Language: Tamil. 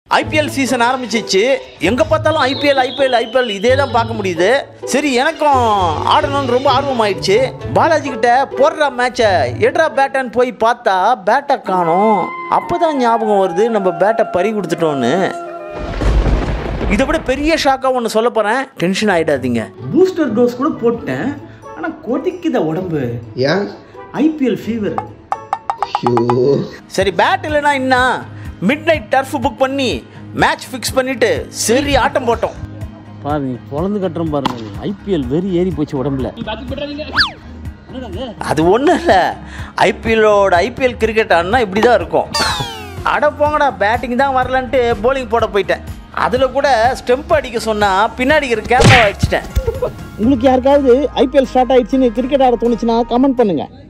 ஐபிஎல் சீசன் ஆரம்பிச்சிச்சு எங்கே பார்த்தாலும் ஐபிஎல் ஐபிஎல் ஐபிஎல் இதே தான் பார்க்க முடியுது சரி எனக்கும் ஆடணும்னு ரொம்ப ஆர்வம் ஆயிடுச்சு பாலாஜி கிட்ட போடுறா மேட்சை எட்ரா பேட்டான்னு போய் பார்த்தா பேட்டை காணோம் அப்போ தான் ஞாபகம் வருது நம்ம பேட்டை பறி கொடுத்துட்டோன்னு இதை விட பெரிய ஷாக்காக ஒன்று சொல்ல போகிறேன் டென்ஷன் ஆகிடாதீங்க பூஸ்டர் டோஸ் கூட போட்டேன் ஆனால் கொதிக்குத உடம்பு ஏன் ஐபிஎல் ஃபீவர் ஐயோ சரி பேட் இல்லைனா என்ன மிட் நைட் டர்ஃப் புக் பண்ணி மேட்ச் ஃபிக்ஸ் பண்ணிட்டு சரி ஆட்டம் போட்டோம் பாரு நீ பொழந்து கட்டுறோம் பாருங்க ஐபிஎல் வெறி ஏறி போச்சு உடம்புல அது ஒன்றும் இல்லை ஐபிஎல்லோட ஐபிஎல் கிரிக்கெட் ஆடினா இப்படி தான் இருக்கும் அட போங்கடா பேட்டிங் தான் வரலன்ட்டு bowling போட போயிட்டேன் அதில் கூட ஸ்டெம்ப் அடிக்க சொன்னால் பின்னாடி இருக்கிற கேமரா வச்சுட்டேன் உங்களுக்கு யாருக்காவது ஐபிஎல் ஸ்டார்ட் ஆயிடுச்சுன்னு கிரிக்கெட் ஆட தோணுச்சுன்னா கமெண்ட் பண்ணுங்க